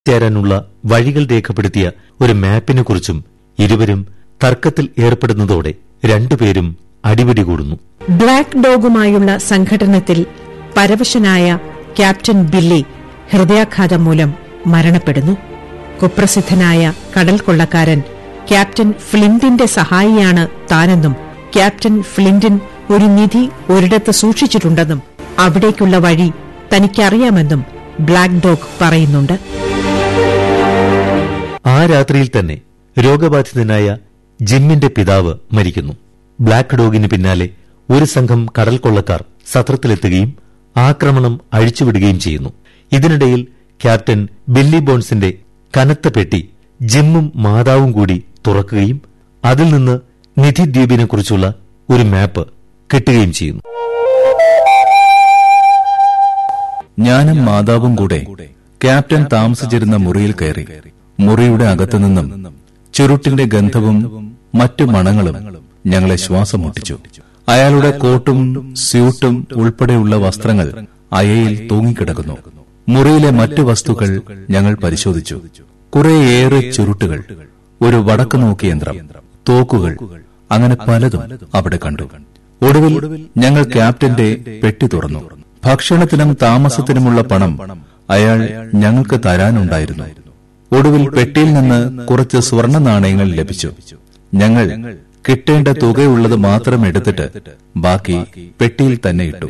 ചേരാനുള്ള വഴികൾ രേഖപ്പെടുത്തിയ ഒരു മാപ്പിനെക്കുറിച്ചും ഇരുവരും തർക്കത്തിൽ ഏർപ്പെടുന്നതോടെ രണ്ടുപേരും അടിപിടി കൂടുന്നു ബ്ലാക്ക് ഡോഗുമായുള്ള സംഘടനത്തിൽ പരവശനായ ക്യാപ്റ്റൻ ബില്ലി ഹൃദയാഘാതം മൂലം മരണപ്പെടുന്നു കുപ്രസിദ്ധനായ കടൽ കൊള്ളക്കാരൻ ക്യാപ്റ്റൻ ഫ്ലിന്റിന്റെ സഹായിയാണ് താനെന്നും ക്യാപ്റ്റൻ ഫ്ലിന്റിൻ ഒരു നിധി ഒരിടത്ത് സൂക്ഷിച്ചിട്ടുണ്ടെന്നും അവിടേക്കുള്ള വഴി തനിക്കറിയാമെന്നും ബ്ലാക്ക് ഡോഗ് പറയുന്നുണ്ട് ആ രാത്രിയിൽ തന്നെ രോഗബാധിതനായ ജിമ്മിന്റെ പിതാവ് മരിക്കുന്നു ബ്ലാക്ക് ഡോഗിന് പിന്നാലെ ഒരു സംഘം കടൽ കൊള്ളക്കാർ സത്രത്തിലെത്തുകയും ആക്രമണം അഴിച്ചുവിടുകയും ചെയ്യുന്നു ഇതിനിടയിൽ ക്യാപ്റ്റൻ ബില്ലി ബോൺസിന്റെ കനത്ത പെട്ടി ജിമ്മും മാതാവും കൂടി തുറക്കുകയും അതിൽ നിന്ന് നിധി ദ്വീപിനെക്കുറിച്ചുള്ള ഒരു മാപ്പ് കിട്ടുകയും ചെയ്യുന്നു ഞാനും മാതാവും കൂടെ ക്യാപ്റ്റൻ താമസിച്ചിരുന്ന മുറിയിൽ കയറി മുറിയുടെ അകത്തുനിന്നും ചുരുട്ടിന്റെ ഗന്ധവും മറ്റു മണങ്ങളും ഞങ്ങളെ ശ്വാസം മുട്ടിച്ചു അയാളുടെ കോട്ടും സ്യൂട്ടും ഉൾപ്പെടെയുള്ള വസ്ത്രങ്ങൾ അയയിൽ തൂങ്ങിക്കിടക്കുന്നു മുറിയിലെ മറ്റു വസ്തുക്കൾ ഞങ്ങൾ പരിശോധിച്ചു കുറേയേറെ ചുരുട്ടുകൾ ഒരു വടക്ക് നോക്കി യന്ത്രം തോക്കുകൾ അങ്ങനെ പലതും അവിടെ കണ്ടു ഒടുവിൽ ഞങ്ങൾ ക്യാപ്റ്റന്റെ പെട്ടി തുറന്നു ഭക്ഷണത്തിനും താമസത്തിനുമുള്ള പണം അയാൾ ഞങ്ങൾക്ക് തരാനുണ്ടായിരുന്നു ഒടുവിൽ പെട്ടിയിൽ നിന്ന് കുറച്ച് സ്വർണ്ണ നാണയങ്ങൾ ലഭിച്ചു ഞങ്ങൾ കിട്ടേണ്ട തുകയുള്ളത് മാത്രം എടുത്തിട്ട് ബാക്കി പെട്ടിയിൽ തന്നെ ഇട്ടു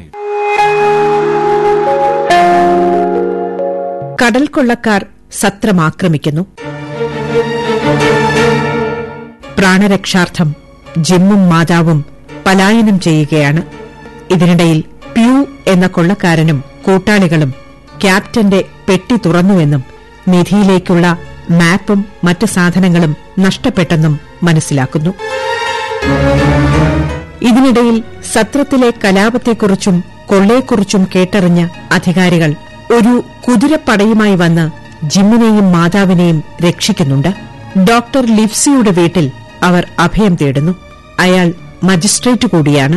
കടൽ കൊള്ളക്കാർ സത്രം ആക്രമിക്കുന്നു പ്രാണരക്ഷാർത്ഥം ജിമ്മും മാതാവും പലായനം ചെയ്യുകയാണ് ഇതിനിടയിൽ പ്യൂ എന്ന കൊള്ളക്കാരനും കൂട്ടാളികളും ക്യാപ്റ്റന്റെ പെട്ടി തുറന്നുവെന്നും നിധിയിലേക്കുള്ള മാപ്പും മറ്റ് സാധനങ്ങളും നഷ്ടപ്പെട്ടെന്നും മനസ്സിലാക്കുന്നു ഇതിനിടയിൽ സത്രത്തിലെ കലാപത്തെക്കുറിച്ചും കൊള്ളയെക്കുറിച്ചും കേട്ടറിഞ്ഞ അധികാരികൾ ഒരു കുതിരപ്പടയുമായി വന്ന് ജിമ്മിനെയും മാതാവിനെയും രക്ഷിക്കുന്നുണ്ട് ഡോക്ടർ ലിപ്സിയുടെ വീട്ടിൽ അവർ അഭയം തേടുന്നു അയാൾ മജിസ്ട്രേറ്റ് കൂടിയാണ്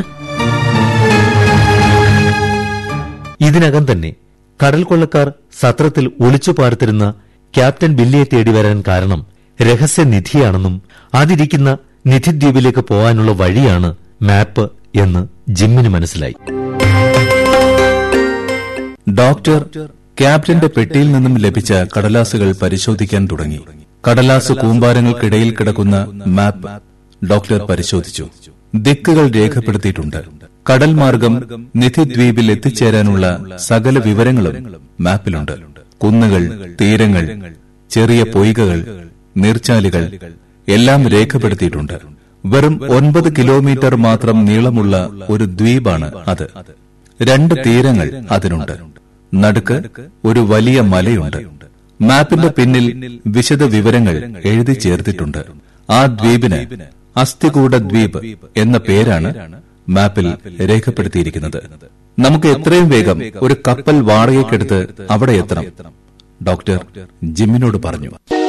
ഇതിനകം തന്നെ കടൽ കൊള്ളക്കാർ സത്രത്തിൽ ഒളിച്ചു പാർത്തിരുന്ന ക്യാപ്റ്റൻ ബില്ലിയെ തേടി വരാൻ കാരണം രഹസ്യനിധിയാണെന്നും അതിരിക്കുന്ന നിധിദ്വീപിലേക്ക് പോകാനുള്ള വഴിയാണ് മാപ്പ് എന്ന് ജിമ്മിന് മനസ്സിലായി ഡോക്ടർ ക്യാപ്റ്റന്റെ പെട്ടിയിൽ നിന്നും ലഭിച്ച കടലാസുകൾ പരിശോധിക്കാൻ തുടങ്ങി കടലാസ് കൂമ്പാരങ്ങൾക്കിടയിൽ കിടക്കുന്ന മാപ്പ് ഡോക്ടർ പരിശോധിച്ചു ദിക്കുകൾ രേഖപ്പെടുത്തിയിട്ടുണ്ട് കടൽ മാർഗം നിധിദ്വീപിൽ എത്തിച്ചേരാനുള്ള സകല വിവരങ്ങളും മാപ്പിലുണ്ട് കുന്നുകൾ തീരങ്ങൾ ചെറിയ പൊയ്കകൾ നീർച്ചാലുകൾ എല്ലാം രേഖപ്പെടുത്തിയിട്ടുണ്ട് വെറും ഒൻപത് കിലോമീറ്റർ മാത്രം നീളമുള്ള ഒരു ദ്വീപാണ് അത് രണ്ട് തീരങ്ങൾ അതിനുണ്ട് നടുക്ക് ഒരു വലിയ മലയുണ്ട് മാപ്പിന്റെ പിന്നിൽ വിശദ വിവരങ്ങൾ എഴുതി ചേർത്തിട്ടുണ്ട് ആ ദ്വീപിന് അസ്ഥികൂട ദ്വീപ് എന്ന പേരാണ് മാപ്പിൽ രേഖപ്പെടുത്തിയിരിക്കുന്നത് നമുക്ക് എത്രയും വേഗം ഒരു കപ്പൽ വാടകയ്ക്കെടുത്ത് അവിടെ എത്തണം ഡോക്ടർ ജിമ്മിനോട് പറഞ്ഞു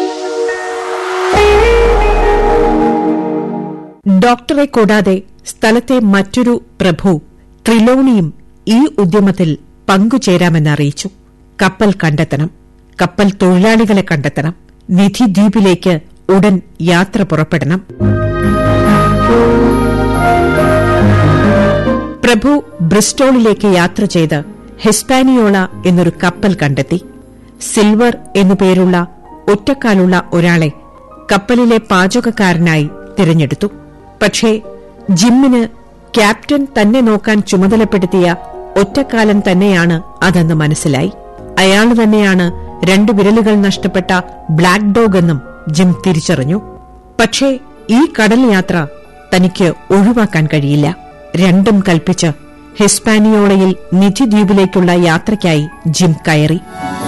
ഡോക്ടറെ കൂടാതെ സ്ഥലത്തെ മറ്റൊരു പ്രഭു ട്രിലോണിയും ഈ ഉദ്യമത്തിൽ പങ്കുചേരാമെന്നറിയിച്ചു കപ്പൽ കണ്ടെത്തണം കപ്പൽ തൊഴിലാളികളെ കണ്ടെത്തണം നിധി ദ്വീപിലേക്ക് ഉടൻ യാത്ര പുറപ്പെടണം പ്രഭു ബ്രിസ്റ്റോളിലേക്ക് യാത്ര ചെയ്ത് ഹിസ്പാനിയോള എന്നൊരു കപ്പൽ കണ്ടെത്തി സിൽവർ എന്നു പേരുള്ള ഒറ്റക്കാലുള്ള ഒരാളെ കപ്പലിലെ പാചകക്കാരനായി തിരഞ്ഞെടുത്തു പക്ഷേ ജിമ്മിന് ക്യാപ്റ്റൻ തന്നെ നോക്കാൻ ചുമതലപ്പെടുത്തിയ ഒറ്റക്കാലൻ തന്നെയാണ് അതെന്ന് മനസ്സിലായി അയാൾ തന്നെയാണ് രണ്ടു വിരലുകൾ നഷ്ടപ്പെട്ട ബ്ലാക്ക് ഡോഗ് എന്നും ജിം തിരിച്ചറിഞ്ഞു പക്ഷേ ഈ കടൽ യാത്ര തനിക്ക് ഒഴിവാക്കാൻ കഴിയില്ല രണ്ടും കൽപ്പിച്ച് ഹിസ്പാനിയോളയിൽ നിധി ദ്വീപിലേക്കുള്ള യാത്രയ്ക്കായി ജിം കയറി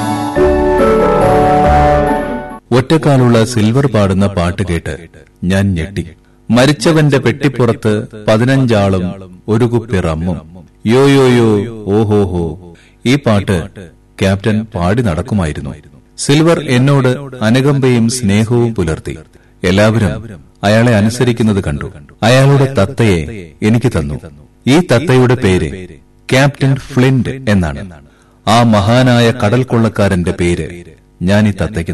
ഒറ്റക്കാലുള്ള സിൽവർ പാടുന്ന പാട്ട് കേട്ട് ഞാൻ ഞെട്ടി മരിച്ചവന്റെ പെട്ടിപ്പുറത്ത് പതിനഞ്ചാളും ഒരു കുപ്പി റമ്മും യോ യോ യോ ഓഹോഹോ ഈ പാട്ട് ക്യാപ്റ്റൻ പാടി നടക്കുമായിരുന്നു സിൽവർ എന്നോട് അനുകമ്പയും സ്നേഹവും പുലർത്തി എല്ലാവരും അയാളെ അനുസരിക്കുന്നത് കണ്ടു അയാളുടെ തത്തയെ എനിക്ക് തന്നു ഈ തത്തയുടെ പേര് ക്യാപ്റ്റൻ ഫ്ലിന്റ് എന്നാണ് ആ മഹാനായ കടൽ കൊള്ളക്കാരന്റെ പേര് ഞാൻ ഈ തത്തയ്ക്ക്